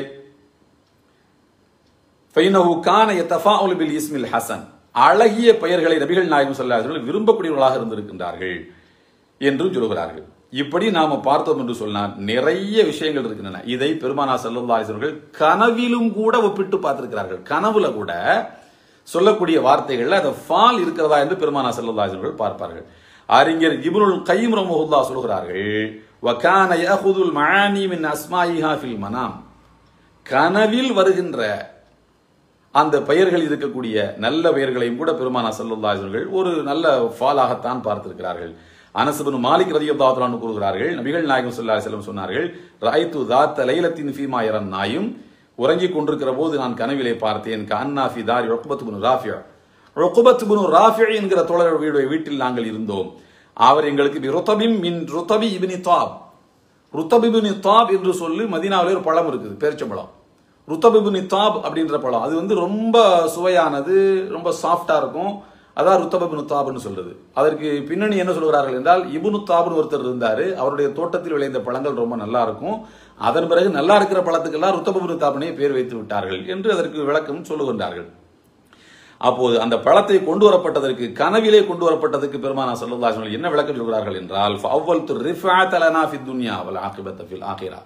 ஃபைனஹு கான யத்தஃபாஉலு பில் இஸ்மில் ஹசன் அழகிய பெயர்களை நபிகள் நாயகம் சொல்லாதவர்கள் விரும்பக்கூடியவர்களாக இருந்திருக்கின்றார்கள் என்றும் சொல்கிறார்கள் இப்படி நாம பார்த்தோம் என்று சொன்னால் நிறைய விஷயங்கள் இருக்கின்றன இதை பெருமானா செல்லல்லாசர்கள் கனவிலும் கூட ஒப்பிட்டு பார்த்திருக்கிறார்கள் கனவுல கூட சொல்லக்கூடிய வார்த்தைகள்ல அந்த ஃபால் இருக்கிறதா என்று பெருமானா செல்லல்லாசர்கள் பார்ப்பார்கள் அறிஞர் இப்னுல் கைம் ரமஹுல்லா சொல்கிறார்கள் வகான யஹுதுல் மஆனி மின் அஸ்மாயிஹா ஃபில் மனாம் கனவில் வருகின்ற அந்த பெயர்கள் இருக்கக்கூடிய நல்ல பெயர்களையும் கூட பெருமானா சல்லல்லா அவர்கள் ஒரு நல்ல ஃபாலாகத்தான் பார்த்திருக்கிறார்கள் அனசுபன் மாலிக் ரதியல்லாஹு கூறுகிறார்கள் நபிகள் நாயகம் ஸல்லல்லாஹு அலைஹி வஸல்லம் சொன்னார்கள் ராய்து தாத்த லைலத்தின் ஃபீமா யரன் நாயும் உறங்கிக் கொண்டிருக்கிற போது நான் கனவிலே பார்த்தேன் கண்ணா ஃபி தாரி உக்பத் பின் ராஃபியா உக்பத் பின் ராஃபியா என்கிற தோழர் வீடு வீட்டில் நாங்கள் இருந்தோம் அவர் எங்களுக்கு பி ருத்தபிம் மின் ருத்தபி இப்னி தாப் ருத்தபிபின் தாப் என்று சொல்லி மதீனாவிலே ஒரு பழம் இருக்குது பேரிச்சம்பழம் ருத்தபிபுனி தாப் அப்படின்ற பழம் அது வந்து ரொம்ப சுவையானது ரொம்ப சாஃப்டா இருக்கும் அதான் ருத்தபிபுனு தாப்னு சொல்றது அதற்கு பின்னணி என்ன சொல்கிறார்கள் என்றால் இபுனு தாப்னு ஒருத்தர் இருந்தாரு அவருடைய தோட்டத்தில் விளைந்த பழங்கள் ரொம்ப நல்லா இருக்கும் அதன் பிறகு நல்லா இருக்கிற பழத்துக்கெல்லாம் ருத்தபிபுனு தாப்னே பேர் வைத்து விட்டார்கள் என்று அதற்கு விளக்கம் சொல்லுகின்றார்கள் அப்போது அந்த பழத்தை கொண்டு வரப்பட்டதற்கு கனவிலே கொண்டு வரப்பட்டதற்கு பெருமானா சல்லல்லாஹு என்ன விளக்கம் சொல்கிறார்கள் என்றால் அவ்வல் து ரிஃபாத் லனா ஃபித் துன்யா வல் ஆகிபத் ஃபில் ஆகிரா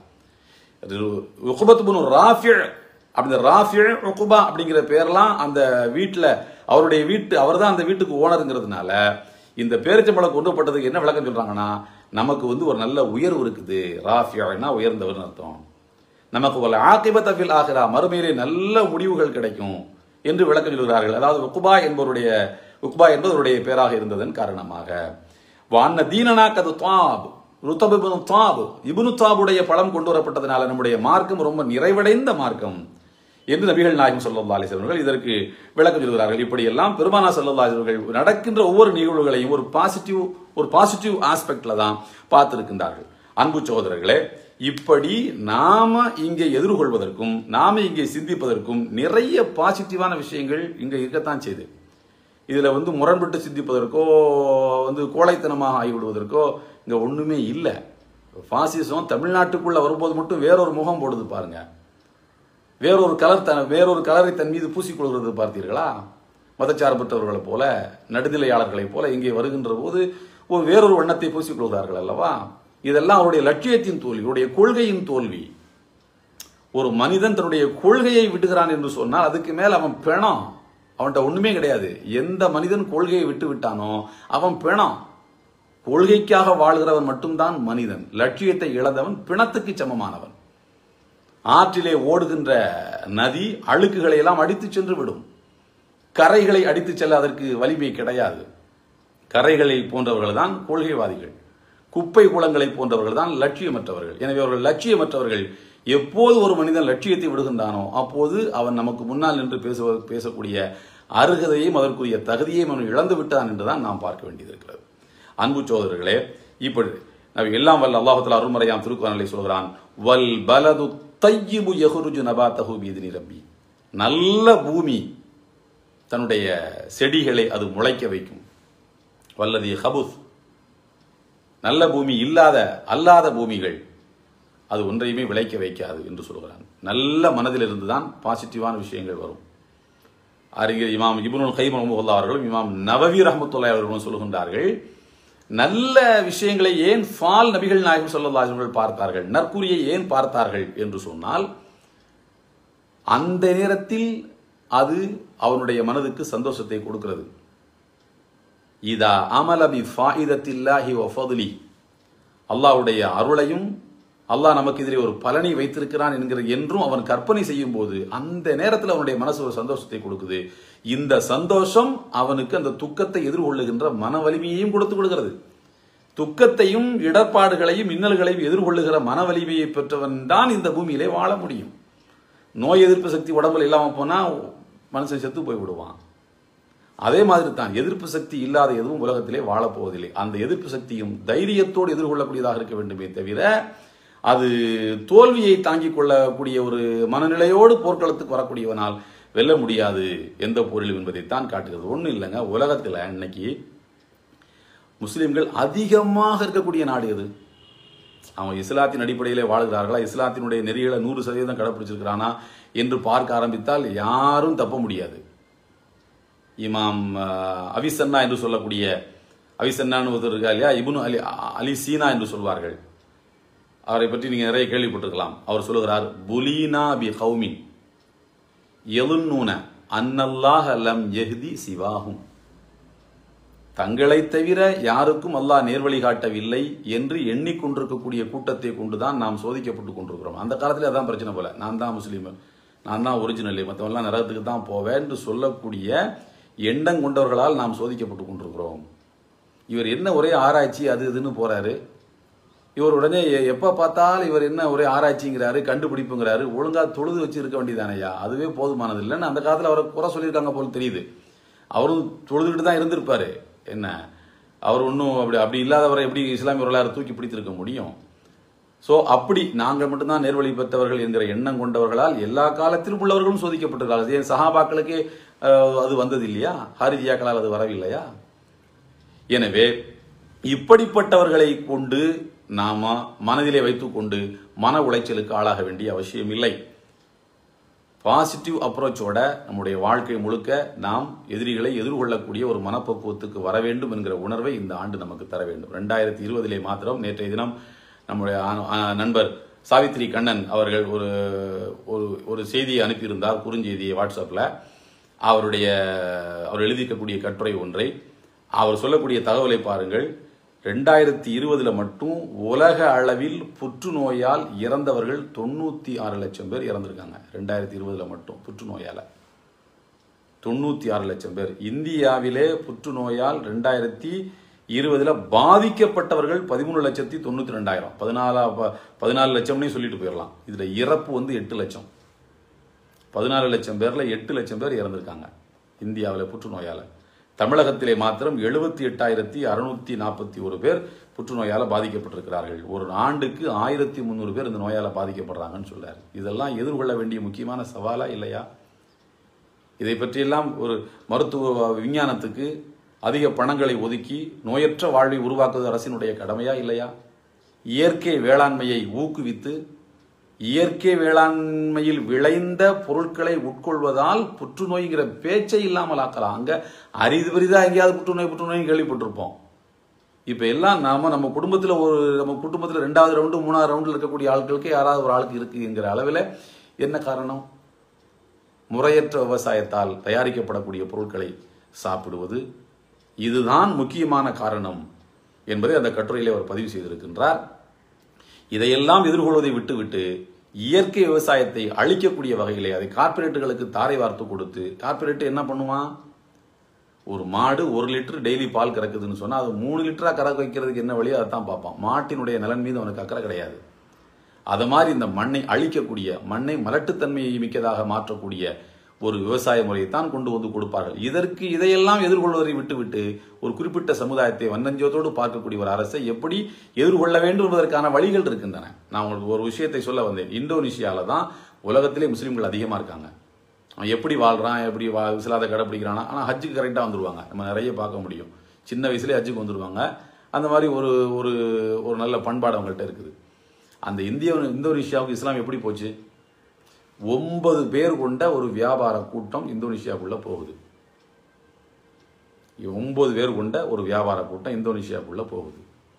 உகுபத் புனு ராஃபிய அப்படி ராஃபிய உகுபா அப்படிங்கிற பேர்லாம் அந்த வீட்டில் அவருடைய வீட்டு அவர் தான் அந்த வீட்டுக்கு ஓனருங்கிறதுனால இந்த பேரிச்சம்பழம் கொண்டு பட்டதுக்கு என்ன விளக்கம் சொல்றாங்கன்னா நமக்கு வந்து ஒரு நல்ல உயர்வு இருக்குது ராஃபியானா உயர்ந்தவர்னு அர்த்தம் நமக்கு ஒரு ஆக்கிபத் அஃபில் ஆகிறா மறுமையிலே நல்ல முடிவுகள் கிடைக்கும் என்று விளக்கம் சொல்கிறார்கள் அதாவது உக்குபா என்பவருடைய உக்குபா என்பவருடைய பேராக இருந்ததன் காரணமாக வான்ன தீனனா கது தாப் ருத்தபிபுனு தாப் இபுனு தாபுடைய பழம் கொண்டு வரப்பட்டதனால நம்முடைய மார்க்கம் ரொம்ப நிறைவடைந்த மார்க்கம் என்று நபிகள் நாயகம் சல்லா அலிசவர்கள் இதற்கு விளக்கம் சொல்கிறார்கள் இப்படியெல்லாம் பெருமானா சல்லா அலிசவர்கள் நடக்கின்ற ஒவ்வொரு நிகழ்வுகளையும் ஒரு பாசிட்டிவ் ஒரு பாசிட்டிவ் ஆஸ்பெக்ட்ல தான் பார்த்திருக்கின்றார்கள் அன்பு சகோதரர்களே இப்படி நாம இங்கே எதிர்கொள்வதற்கும் நாம இங்கே சிந்திப்பதற்கும் நிறைய பாசிட்டிவான விஷயங்கள் இங்க இருக்கத்தான் செய்து இதுல வந்து முரண்பட்டு சிந்திப்பதற்கோ வந்து கோழைத்தனமாக ஆகிவிடுவதற்கோ இங்க ஒண்ணுமே இல்லை பாசிசம் தமிழ்நாட்டுக்குள்ள வரும்போது மட்டும் வேறொரு முகம் போடுது பாருங்க வேறொரு கலர் தன் வேறொரு கலரை தன் மீது பூசிக்கொள்கிறது பார்த்தீர்களா மதச்சார்பற்றவர்களைப் போல நடுநிலையாளர்களைப் போல இங்கே வருகின்ற போது ஒரு வேறொரு வண்ணத்தை பூசிக்கொள்கிறார்கள் அல்லவா இதெல்லாம் அவருடைய லட்சியத்தின் தோல்வி அவருடைய கொள்கையின் தோல்வி ஒரு மனிதன் தன்னுடைய கொள்கையை விட்டுகிறான் என்று சொன்னால் அதுக்கு மேல் அவன் பிணம் அவன்கிட்ட ஒண்ணுமே கிடையாது எந்த மனிதன் கொள்கையை விட்டு விட்டானோ அவன் பிணம் கொள்கைக்காக வாழ்கிறவன் மட்டும்தான் மனிதன் லட்சியத்தை இழந்தவன் பிணத்துக்கு சமமானவன் ஆற்றிலே ஓடுகின்ற நதி அழுக்குகளை எல்லாம் அடித்து சென்று விடும் கரைகளை அடித்து செல்ல அதற்கு வலிமை கிடையாது கரைகளை போன்றவர்கள் தான் கொள்கைவாதிகள் குப்பை குளங்களை போன்றவர்கள் தான் லட்சியமற்றவர்கள் எனவே அவர்கள் லட்சியமற்றவர்கள் எப்போது ஒரு மனிதன் லட்சியத்தை விடுகின்றானோ அப்போது அவன் நமக்கு முன்னால் நின்று பேச பேசக்கூடிய அருகதையும் அதற்குரிய தகுதியையும் அவன் இழந்து விட்டான் என்றுதான் நாம் பார்க்க வேண்டியது இருக்கிறது அன்பு சோதரர்களே இப்படி நபி எல்லாம் வல்ல அல்லாஹுத்தலா அருள்மறையாம் திருக்குறளை சொல்கிறான் வல் பலது தையிபு யஹுருஜு நபாத்தஹு பீதினி ரப்பி நல்ல பூமி தன்னுடைய செடிகளை அது முளைக்க வைக்கும் வல்லதி ஹபுஸ் நல்ல பூமி இல்லாத அல்லாத பூமிகள் அது ஒன்றையுமே விளைக்க வைக்காது என்று சொல்கிறான் நல்ல மனதிலிருந்து தான் பாசிட்டிவான விஷயங்கள் வரும் அறிஞர் இமாம் இபுனுல் கைம் ரஹமுல்லா அவர்களும் இமாம் நவவி ரஹமத்துல்லா அவர்களும் சொல்கின்றார்கள் நல்ல விஷயங்களை ஏன் ஃபால் நபிகள் நாயகம் சொல்லல்லா அவர்கள் பார்த்தார்கள் நற்குறியை ஏன் பார்த்தார்கள் என்று சொன்னால் அந்த நேரத்தில் அது அவனுடைய மனதுக்கு சந்தோஷத்தை கொடுக்கிறது இதா அமல பி ஃபாயிதத்தில்லாஹி வ ஃபதுலி அல்லாஹ்வுடைய அருளையும் அல்லாஹ் நமக்கு இதிலே ஒரு பலனை வைத்திருக்கிறான் என்கிற என்றும் அவன் கற்பனை செய்யும் போது அந்த நேரத்தில் அவனுடைய மனசு ஒரு சந்தோஷத்தை கொடுக்குது இந்த சந்தோஷம் அவனுக்கு அந்த துக்கத்தை எதிர்கொள்ளுகின்ற மன வலிமையையும் கொடுத்து விடுகிறது துக்கத்தையும் இடர்பாடுகளையும் இன்னல்களையும் எதிர்கொள்ளுகிற மன வலிமையை பெற்றவன் தான் இந்த பூமியிலே வாழ முடியும் நோய் எதிர்ப்பு சக்தி உடம்புல இல்லாமல் போனா மனுஷன் செத்து போய் விடுவான் அதே மாதிரி தான் எதிர்ப்பு சக்தி இல்லாத எதுவும் உலகத்திலே வாழப்போவதில்லை அந்த எதிர்ப்பு சக்தியும் தைரியத்தோடு எதிர்கொள்ளக்கூடியதாக இருக்க வேண்டுமே தவிர அது தோல்வியை தாங்கிக் கொள்ளக்கூடிய ஒரு மனநிலையோடு போர்க்களத்துக்கு வரக்கூடியவனால் வெல்ல முடியாது எந்த போரிலும் என்பதைத்தான் காட்டுகிறது ஒன்றும் இல்லைங்க உலகத்தில் இன்னைக்கு முஸ்லிம்கள் அதிகமாக இருக்கக்கூடிய நாடு எது அவன் இஸ்லாத்தின் அடிப்படையிலே வாழ்கிறார்களா இஸ்லாத்தினுடைய நெறிகளை நூறு சதவீதம் கடைப்பிடிச்சிருக்கிறானா என்று பார்க்க ஆரம்பித்தால் யாரும் தப்ப முடியாது இமாம் அஹ், அவிசன்னா என்று சொல்லக்கூடிய அவிசன்னான்னு ஒருத்தர் இருக்கா இல்லையா இபுனு அலி அலி சீனா என்று சொல்வார்கள் அவரை பற்றி நீங்க நிறைய கேள்விப்பட்டிருக்கலாம் அவர் சொல்லுகிறார் புலீனா பி ஹவுமின் எலுன்னூன அன்னல்லாஹ லம் எஹ்தி சிவாகும் தங்களை தவிர யாருக்கும் அல்லாஹ் நேர்வழி காட்டவில்லை என்று எண்ணிக்கொண்டிருக்கக்கூடிய கூட்டத்தை கொண்டுதான் நாம் சோதிக்கப்பட்டு கொண்டிருக்கிறோம் அந்த காலத்துல அதான் பிரச்சனை போல நான் தான் முஸ்லீம் நான் தான் ஒரிஜினல் மற்றவெல்லாம் நரகத்துக்கு தான் போவேன் என்று சொல்லக்கூடிய எண்ணம் கொண்டவர்களால் நாம் சோதிக்கப்பட்டு கொண்டிருக்கிறோம் இவர் என்ன ஒரே ஆராய்ச்சி அது இதுன்னு போறாரு இவர் உடனே எ- எப்ப பார்த்தாலும் இவர் என்ன ஒரே ஆராய்ச்சிங்கிறாரு கண்டுபிடிப்புங்கிறாரு ஒழுங்கா தொழுது வச்சு இருக்க வேண்டியதானையா அதுவே போதுமானது இல்லைன்னு அந்த காலத்துல அவரை குறை சொல்லியிருக்காங்க போல தெரியுது அவரும் தொழுதுகிட்டு தான் இருந்திருப்பாரு என்ன அவர் ஒன்றும் அப்படி அப்படி இல்லாதவரை எப்படி இஸ்லாமிய வரலாறு தூக்கி பிடித்திருக்க முடியும் சோ அப்படி நாங்கள் மட்டும்தான் நேர்வழி பெற்றவர்கள் என்கிற எண்ணம் கொண்டவர்களால் எல்லா காலத்திலும் உள்ளவர்களும் சோதிக்கப்பட்டிருக்கார்கள் ஏன் சஹாபாக்களுக்கே அஹ், அது வந்தது இல்லையா ஹாரிஜியாக்களால் அது வரவில்லையா எனவே இப்படிப்பட்டவர்களை கொண்டு நாம மனதிலே வைத்துக்கொண்டு மன உளைச்சலுக்கு ஆளாக வேண்டிய அவசியம் இல்லை பாசிட்டிவ் அப்ரோச்சோட நம்முடைய வாழ்க்கை முழுக்க நாம் எதிரிகளை எதிர்கொள்ளக்கூடிய ஒரு மனப்பக்குவத்துக்கு வர வேண்டும் என்கிற உணர்வை இந்த ஆண்டு நமக்கு தர வேண்டும் ரெண்டாயிரத்தி இருபதிலே மாத்திரம் நேற்றைய தினம் நம்முடைய ஆ- ஆ- நண்பர் சாவித்ரி கண்ணன் அவர்கள் ஒரு ஒரு ஒரு செய்தியை அனுப்பியிருந்தார் குறுஞ்செய்தியை வாட்ஸ்அப்பில் அவருடைய அவர் எழுதியிருக்கக்கூடிய கட்டுரை ஒன்றை அவர் சொல்லக்கூடிய தகவலை பாருங்கள் ரெண்டாயிரத்தி இருபதுல மட்டும் உலக அளவில் புற்றுநோயால் இறந்தவர்கள் தொண்ணூத்தி ஆறு லட்சம் பேர் இறந்திருக்காங்க ரெண்டாயிரத்தி இருபதுல மட்டும் புற்றுநோயால தொண்ணூத்தி ஆறு லட்சம் பேர் இந்தியாவிலே புற்றுநோயால் ரெண்டாயிரத்தி இருபதுல பாதிக்கப்பட்டவர்கள் பதிமூணு லட்சத்தி தொண்ணூத்தி ரெண்டாயிரம் பதினாலா ப- பதினாலு லட்சம்னே சொல்லிட்டு போயிடலாம் இதுல இறப்பு வந்து எட்டு லட்சம் பதினாலு லட்சம் பேர்ல எட்டு லட்சம் பேர் இறந்திருக்காங்க இந்தியாவில் புற்றுநோயால தமிழகத்திலே மாத்திரம் எழுபத்தி எட்டாயிரத்தி அறுநூத்தி நாற்பத்தி ஒரு பேர் புற்றுநோயால பாதிக்கப்பட்டிருக்கிறார்கள் ஒரு ஆண்டுக்கு ஆயிரத்தி முந்நூறு பேர் இந்த நோயால பாதிக்கப்படுறாங்கன்னு சொல்றாரு இதெல்லாம் எதிர்கொள்ள வேண்டிய முக்கியமான சவாலா இல்லையா இதை பற்றியெல்லாம் ஒரு மருத்துவ விஞ்ஞானத்துக்கு அதிக பணங்களை ஒதுக்கி நோயற்ற வாழ்வை உருவாக்குவது அரசினுடைய கடமையா இல்லையா இயற்கை வேளாண்மையை ஊக்குவித்து இயற்கை வேளாண்மையில் விளைந்த பொருட்களை உட்கொள்வதால் புற்றுநோய்ங்கிற பேச்சை இல்லாமல் ஆக்கலாம் அங்க அரிது பெரிதா எங்கேயாவது புற்றுநோய் புற்றுநோய் கேள்விப்பட்டிருப்போம் இப்ப எல்லாம் நாம நம்ம குடும்பத்துல ஒரு நம்ம குடும்பத்துல ரெண்டாவது ரவுண்டு மூணாவது ரவுண்டில் இருக்கக்கூடிய ஆட்களுக்கு யாராவது ஒரு ஆளுக்கு இருக்குங்கிற அளவில் என்ன காரணம் முறையற்ற விவசாயத்தால் தயாரிக்கப்படக்கூடிய பொருட்களை சாப்பிடுவது இதுதான் முக்கியமான காரணம் என்பதை அந்த கட்டுரையிலே அவர் பதிவு செய்திருக்கின்றார் இதையெல்லாம் எதிர்கொள்வதை விட்டுவிட்டு இயற்கை விவசாயத்தை அழிக்கக்கூடிய வகையிலே அதை கார்ப்பரேட்டுகளுக்கு தாரை வார்த்து கொடுத்து கார்ப்பரேட் என்ன பண்ணுவான் ஒரு மாடு ஒரு லிட்டர் டெய்லி பால் கறக்குதுன்னு சொன்னா அது மூணு லிட்டரா கறக்க வைக்கிறதுக்கு என்ன வழியோ அதைத்தான் பார்ப்பான் மாட்டினுடைய நலன் மீது அவனுக்கு அக்கறை கிடையாது அது மாதிரி இந்த மண்ணை அழிக்கக்கூடிய மண்ணை மலட்டுத்தன்மையை மிக்கதாக மாற்றக்கூடிய ஒரு விவசாய முறையை தான் கொண்டு வந்து கொடுப்பார்கள் இதற்கு இதையெல்லாம் எதிர்கொள்வதை விட்டுவிட்டு ஒரு குறிப்பிட்ட சமுதாயத்தை வன்னஞ்சத்தோடு பார்க்கக்கூடிய ஒரு அரசை எப்படி எதிர்கொள்ள வேண்டும் என்பதற்கான வழிகள் இருக்கின்றன நான் உங்களுக்கு ஒரு விஷயத்தை சொல்ல வந்தேன் இந்தோனேஷியாவில் தான் உலகத்திலே முஸ்லீம்கள் அதிகமாக இருக்காங்க அவன் எப்படி வாழ்றான் எப்படி வா இஸ்லாத்தை கடைப்பிடிக்கிறானா ஆனால் ஹஜ்ஜுக்கு கரெக்டாக வந்துருவாங்க நம்ம நிறைய பார்க்க முடியும் சின்ன வயசுலேயே ஹஜ்ஜுக்கு வந்துருவாங்க அந்த மாதிரி ஒரு ஒரு ஒரு நல்ல பண்பாடு அவங்கள்ட்ட இருக்குது அந்த இந்திய இந்தோனேஷியாவுக்கு இஸ்லாம் எப்படி போச்சு ஒன்பது பேர் கொண்ட ஒரு வியாபார கூட்டம் இந்தோனேஷியாவுக்குள்ள போகுது ஒன்பது பேர் கொண்ட ஒரு வியாபார கூட்டம் இந்தோனேஷியாவுக்குள்ள போகுது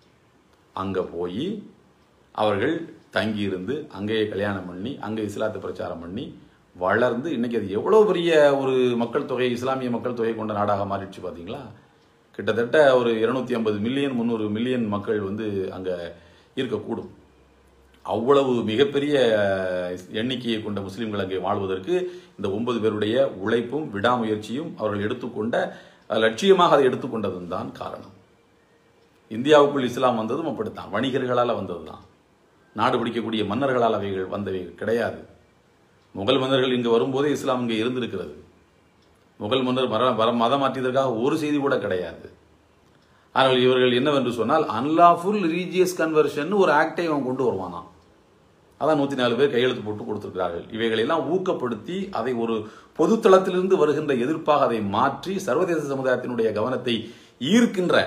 அங்க போய் அவர்கள் தங்கி இருந்து அங்கேயே கல்யாணம் பண்ணி அங்கே இஸ்லாத்தை பிரச்சாரம் பண்ணி வளர்ந்து இன்னைக்கு அது எவ்வளவு பெரிய ஒரு மக்கள் தொகை இஸ்லாமிய மக்கள் தொகை கொண்ட நாடாக மாறிடுச்சு பாத்தீங்களா கிட்டத்தட்ட ஒரு இருநூத்தி ஐம்பது மில்லியன் முந்நூறு மில்லியன் மக்கள் வந்து அங்க இருக்கக்கூடும் அவ்வளவு மிகப்பெரிய எண்ணிக்கையை கொண்ட முஸ்லிம்கள் அங்கே வாழ்வதற்கு இந்த ஒன்பது பேருடைய உழைப்பும் விடாமுயற்சியும் அவர்கள் எடுத்துக்கொண்ட லட்சியமாக அதை எடுத்துக்கொண்டதும் தான் காரணம் இந்தியாவுக்குள் இஸ்லாம் வந்ததும் அப்படித்தான் வணிகர்களால் வந்ததுதான் நாடு பிடிக்கக்கூடிய மன்னர்களால் அவைகள் வந்தவைகள் கிடையாது முகல் மன்னர்கள் இங்கு வரும்போதே இஸ்லாம் இங்கே இருந்திருக்கிறது முகல் மன்னர் மர வர- மதம் மாற்றியதற்காக ஒரு செய்தி கூட கிடையாது ஆனால் இவர்கள் என்னவென்று சொன்னால் அன்லாஃபுல் ரிலீஜியஸ் கன்வர்ஷன் ஒரு ஆக்டை அவன் கொண்டு வருவானாம் அதான் நூத்தி நாலு பேர் கையெழுத்து போட்டு கொடுத்திருக்கிறார்கள் இவைகளெல்லாம் ஊக்கப்படுத்தி அதை ஒரு பொதுத்தளத்திலிருந்து வருகின்ற எதிர்ப்பாக அதை மாற்றி சர்வதேச சமுதாயத்தினுடைய கவனத்தை ஈர்க்கின்ற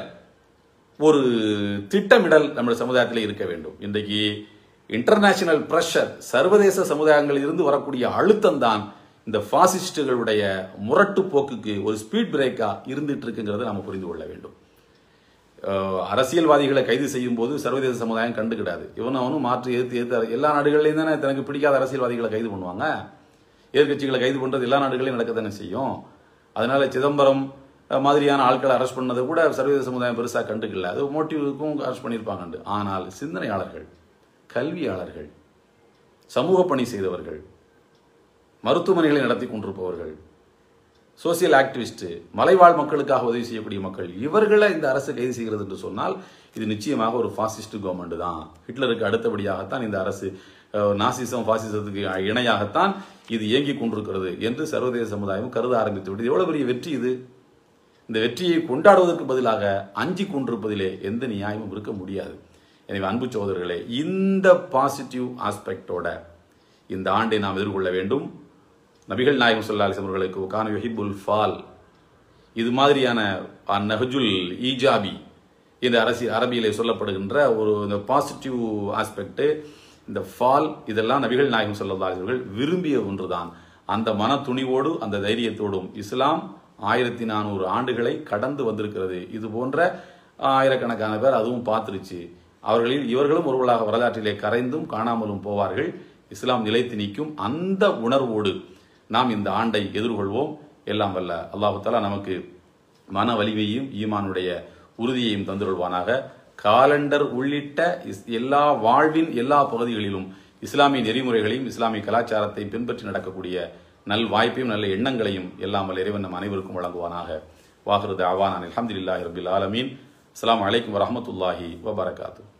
ஒரு திட்டமிடல் நம்முடைய சமுதாயத்தில் இருக்க வேண்டும் இன்றைக்கு இன்டர்நேஷனல் பிரஷர் சர்வதேச சமுதாயங்களில் இருந்து வரக்கூடிய அழுத்தம் தான் இந்த பாசிஸ்டுகளுடைய முரட்டு போக்குக்கு ஒரு ஸ்பீட் பிரேக்கா இருந்துட்டு இருக்குங்கிறத நம்ம புரிந்து கொள்ள வேண்டும் அஹ், அரசியல்வாதிகளை கைது செய்யும் போது சர்வதேச சமுதாயம் கண்டுக்கிடாது இவனும் அவனும் மாற்றி எதிர்த்து எதிர்த்து எல்லா நாடுகள்லையும் தானே தனக்கு பிடிக்காத அரசியல்வாதிகளை கைது பண்ணுவாங்க எதிர்க்கட்சிகளை கைது பண்றது எல்லா நாடுகளையும் நடக்கத்தானே செய்யும் அதனால சிதம்பரம் அஹ், மாதிரியான ஆட்களை அரெஸ்ட் பண்ணதை கூட சர்வதேச சமுதாயம் பெருசா கண்டுக்கல அது மோட்டிவுக்கும் அரெஸ்ட் பண்ணியிருப்பாங்க ஆனால் சிந்தனையாளர்கள் கல்வியாளர்கள் சமூக பணி செய்தவர்கள் மருத்துவமனைகளை நடத்தி கொண்டிருப்பவர்கள் சோசியல் ஆக்டிவிஸ்ட் மலைவாழ் மக்களுக்காக உதவி செய்யக்கூடிய மக்கள் இவர்களை இந்த அரசு கைது செய்கிறது என்று சொன்னால் இது நிச்சயமாக ஒரு பாசிஸ்ட் கவர்மெண்ட் தான் ஹிட்லருக்கு அடுத்தபடியாகத்தான் இந்த அரசு அஹ், நாசிசம் பாசிசத்துக்கு இணையாகத்தான் இது இயங்கிக் கொண்டிருக்கிறது என்று சர்வதேச சமுதாயம் கருத ஆரம்பித்து விட்டது எவ்வளவு பெரிய வெற்றி இது இந்த வெற்றியை கொண்டாடுவதற்கு பதிலாக அஞ்சி கொண்டிருப்பதிலே எந்த நியாயமும் இருக்க முடியாது எனவே அன்பு சகோதரர்களே இந்த பாசிட்டிவ் ஆஸ்பெக்டோட இந்த ஆண்டை நாம் எதிர்கொள்ள வேண்டும் நபிகள் நாயகம் ஸல்லல்லாஹு அலைஹி வஸல்லம் அவர்களுக்கு கான யுஹிப்புல் ஃபால் இது மாதிரியான நஹஜுல் ஈஜாபி இந்த அரசி அரபியிலே சொல்லப்படுகின்ற ஒரு இந்த பாசிட்டிவ் ஆஸ்பெக்ட் இந்த ஃபால் இதெல்லாம் நபிகள் நாயகம் ஸல்லல்லாஹு அலைஹி அவர்கள் விரும்பிய ஒன்றுதான் அந்த மன துணிவோடு அந்த தைரியத்தோடும் இஸ்லாம் ஆயிரத்தி நானூறு ஆண்டுகளை கடந்து வந்திருக்கிறது இது போன்ற ஆயிரக்கணக்கான பேர் அதுவும் பார்த்துருச்சு அவர்களில் இவர்களும் ஒருவர்களாக வரலாற்றிலே கரைந்தும் காணாமலும் போவார்கள் இஸ்லாம் நிலைத்து நிற்கும் அந்த உணர்வோடு நாம் இந்த ஆண்டை எதிர்கொள்வோம் எல்லாம் வல்ல அல்லாஹு தஆலா நமக்கு மன வலிமையும் ஈமானுடைய உறுதியையும் தந்துருள்வானாக காலண்டர் உள்ளிட்ட இஸ்- எல்லா வாழ்வின் எல்லா பகுதிகளிலும் இஸ்லாமிய நெறிமுறைகளையும் இஸ்லாமிய கலாச்சாரத்தை பின்பற்றி நடக்கக்கூடிய நல் வாய்ப்பையும் நல்ல எண்ணங்களையும் எல்லாம் வல்ல இறைவன் நம் அனைவருக்கும் வழங்குவானாக வாஹிருது அவான் அல்ஹம்துலில்லாஹி ரபில் ஆலமீன் அஸ்ஸலாமு அலைக்கும் வரஹ்மத்துல்லாஹி வபரகாத்து